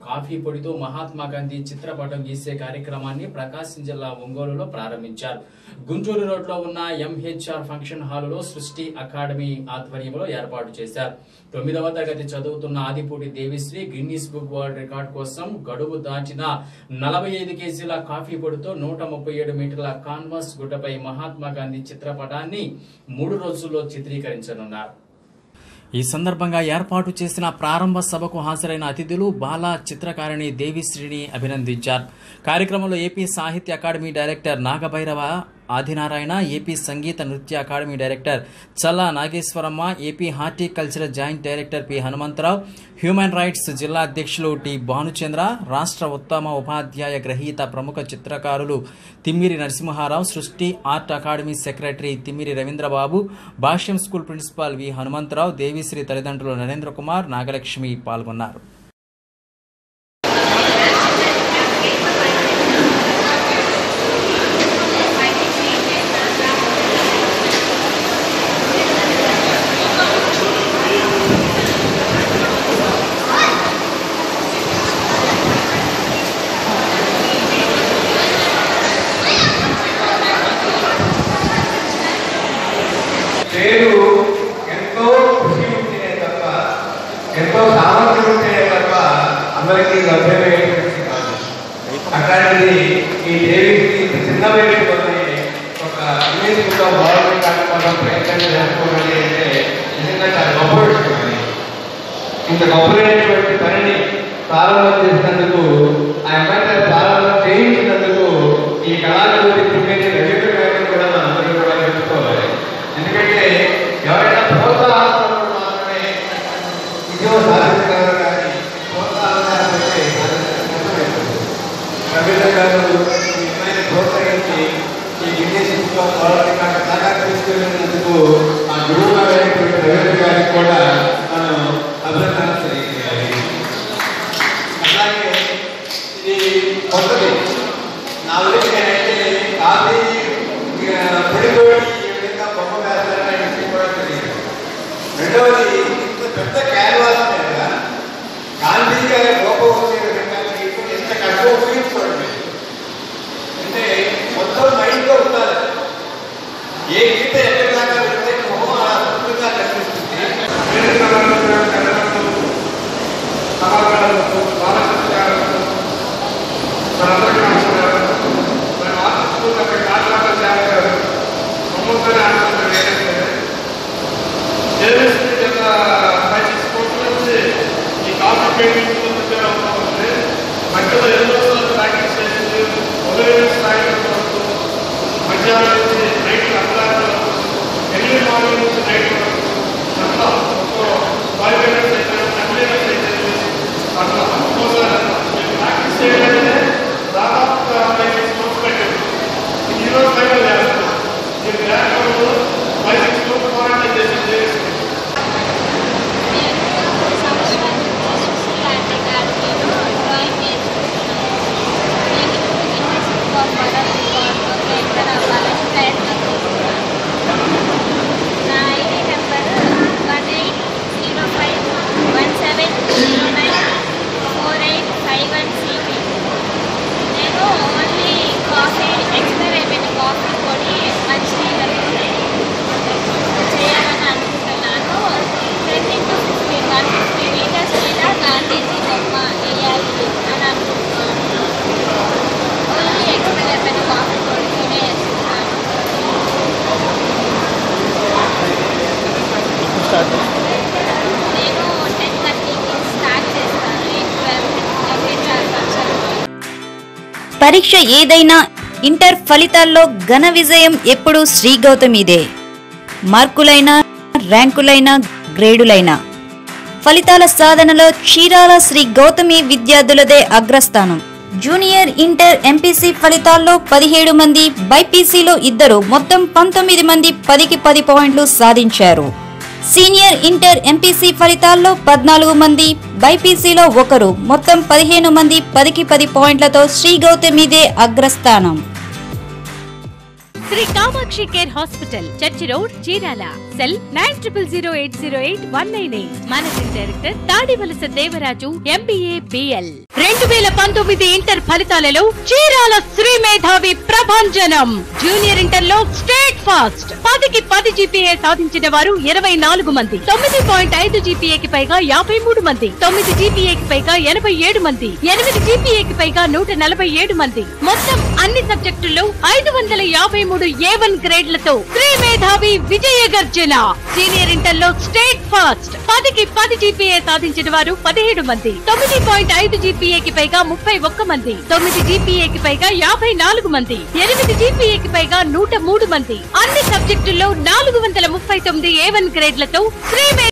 Coffee పొడితో మహాత్మా గాంధీ చిత్రపటం గీసే కార్యక్రమాన్ని ప్రకాశం జిల్లా ఒంగోలులో ప్రారంభించారు గుంటూరు రోడ్లో ఉన్న ఎంహెచ్ఆర్ ఫంక్షన్ హాలులో సృష్టి అకాడమీ ఆధ్వర్యంలో ఏర్పాటు చేశారు తొమ్మిదవ తరగతి చదువుతున్న Adipudi Devisri Guinness book world record కోసం గడువు దాటిన నలభై ఐదు కేజీల కాఫీ పొడితో నూట ముప్పై ఏడు మీటర్ల కాన్వాస్ గుడ్డపై మహాత్మా గాంధీ చిత్రపటాన్ని మూడు రోజుల్లో చిత్రీకరించనున్నారు ఈ సందర్భంగా ఏర్పాటు చేసిన ప్రారంభ సభకు హాజరైన అతిథులు బాల చిత్రకారిణి దేవిశ్రీని అభినందించారు కార్యక్రమంలో ఏపీ సాహిత్య academy director Nagabhairava Adinarayana AP సంగీత నృత్య academy director Challa Nageswaramma AP horticultural joint director P Hanumantharao human rights జిల్లా అధ్యక్షులు టి భానుచంద్ర రాష్ట్ర ఉత్తమ ఉపాధ్యాయ గ్రహీత ప్రముఖ చిత్రకారులు తిమ్మిరి నరసింహారావు సృష్టి art academy secretary Timmiri Ravindrababu Bhashyam school principal V Hanumantharao Devisri తల్లిదండ్రులు నరేంద్ర కుమార్ నాగలక్ష్మి పాల్గొన్నారు పేరు ఎంతో కృషి ఉంటేనే తప్ప ఎంతో సామర్థ్యం ఉంటేనే తప్ప అందరికీ లభ్యమయ్యేటువంటి కాదు అట్లాంటిది ఈ దేవికి ఇంత చిన్న వయసులోనే ఒక యూనిట్గా బాగుంది కాకపోవడం ప్రయత్నం చేసుకోవాలి అంటే నిజంగా చాలా గొప్ప విషయం అది. ఇంత గొప్పలైనటువంటి పనిని ప్రారంభం చేసినందుకు ఆ అమ్మాయి ప్రారంభం చేయించినందుకు ఈ కళాకారుడి తిరిగి రవీంద్ర గారిని కూడా మనందరూ కూడా మెచ్చుకోవాలి ఎందుకంటే ఎవరైనా ప్రోత్సాహం మాత్రమే విజయం సాధించగలరు కానీ ప్రోత్సాహం లేకపోతే సాధించడం రవీంద్ర గారు ఈ అమ్మాయిని ప్రోత్సహించి ఈ విదేశంలో పోరాటం దాకా తీసుకెళ్ళినందుకు ఆ గురువు గారైనటువంటి రవీంద్ర గారికి కూడా మనం అభినందన తెలియజేయాలి అట్లాగే ఇది కొత్తది నా ఉద్దేశం ఏంటంటే కాఫీ పొడితోటి ఈ విధంగా బొమ్మ వేస్తారనే విషయం కూడా తెలియదు రెండవది ఇంత పెద్ద క్యాన్వాస్ మీద గాంధీ గారి లోపం వచ్చే విధంగా మీకు ఎంత కష్టం ఉపయోగించుకోండి అంటే మొత్తం మైండ్లో ఉండాలి ఏ గీత ఎక్కడి దాకా వెళ్తే మొహం అలా అద్భుతంగా కనిపిస్తుంది మధ్యలో ఎన్నో సార్లు ప్రాక్టీస్ చేసింది మొదలైన స్థాయిలో వరకు మధ్యాహ్నం నుంచి నైట్ అర్ధరాత్రి వరకు ఎర్లీ మార్నింగ్ నుంచి నైట్ వరకు అంతా ఒక ఫైవ్ మినిట్స్ అయితే టెన్ మినిట్స్ అయితే అట్లా ఒక్కోసారి అట్లా మీరు ప్రాక్టీస్ చేయాలంటే దాదాపు ఫైవ్ సిక్స్ మంత్స్ పెట్టండి ఈరోజు ఫైనల్ చేస్తున్నాం మీరు లేకపోతే ఫైవ్ సిక్స్ మంత్స్ పోరాటం చేసి చేసి నేను ఓన్లీ కాఫీ ఎక్స్పైర్ అయిపోయిన కాఫీ పొడి మంచినీళ్ళతోనే చేయాలని అనుకుంటున్నాను ten into fifteen one fifty litres మీద గాంధీజీ బొమ్మ వేయాలి అని అనుకుంటున్నాను ఓన్లీ ఎక్స్పైర్ అయిపోయిన కాఫీ పొడితోనే వేస్తున్నాను నేను టెన్ థర్టీకి స్టార్ట్ చేస్తాను ఎయిట్ ట్వెల్వ్ ఎంహెచ్ఆర్ ఫంక్షన్ పరీక్ష ఏదైనా ఇంటర్ ఫలితాల్లో ఘన విజయం ఎప్పుడూ శ్రీ గౌతమిదే మార్కులైనా ర్యాంకులైనా గ్రేడులైనా ఫలితాల సాధనలో చీరాల శ్రీ గౌతమి విద్యార్థులదే అగ్రస్థానం జూనియర్ ఇంటర్ ఎంపీసీ ఫలితాల్లో పదిహేడు మంది బైపీసీలో ఇద్దరు మొత్తం పంతొమ్మిది మంది పదికి పది పాయింట్లు సాధించారు సీనియర్ ఇంటర్ ఎంపీసీ ఫలితాల్లో పద్నాలుగు మంది బైపీసీలో ఒకరు మొత్తం పదిహేను మంది పదికి పది పాయింట్లతో శ్రీ గౌతమిదే అగ్రస్థానం Sri Kamakshi care hospital church road Chirala cell nine triple zero eight zero eight one nine eight managing director Tadivalasa Devaraju MBA BL రెండు వేల పంతొమ్మిది ఇంటర్ ఫలితాలలో చీరాల శ్రీ మేధావి ప్రభంజనం జూనియర్ ఇంటర్ లో స్టేట్ ఫాస్ట్ పదికి పది జీపీఏ సాధించిన వారు ఇరవై నాలుగు మంది తొమ్మిది పాయింట్ ఐదు జీపీఏకి పైగా యాభై మూడు మంది తొమ్మిది జీపీఏకి పైగా ఎనభై ఏడు మంది ఎనిమిది జీపీఏకి పైగా నూట నలభై ఏడు మంది మొత్తం అన్ని సబ్జెక్టుల్లో ఐదు వందల యాభై మూడు ఏ వన్ గ్రేడ్లతో శ్రీ మేధావి విజయ గర్జన సీనియర్ ఇంటర్ లో స్టేట్ ఫాస్ట్ పదికి పది జీపీఏ సాధించిన వారు పదిహేడు మంది తొమ్మిది పాయింట్ ఐదు జీపీఏకి పైగా ముప్పై ఒక్క మంది తొమ్మిది జీపీఏకి పైగా యాభై నాలుగు మంది ఎనిమిది జీపీఏకి పైగా నూట మూడు మంది అన్ని సబ్జెక్టుల్లో నాలుగు వందల ముప్పై తొమ్మిది ఏ వన్ గ్రేడ్లతో శ్రీ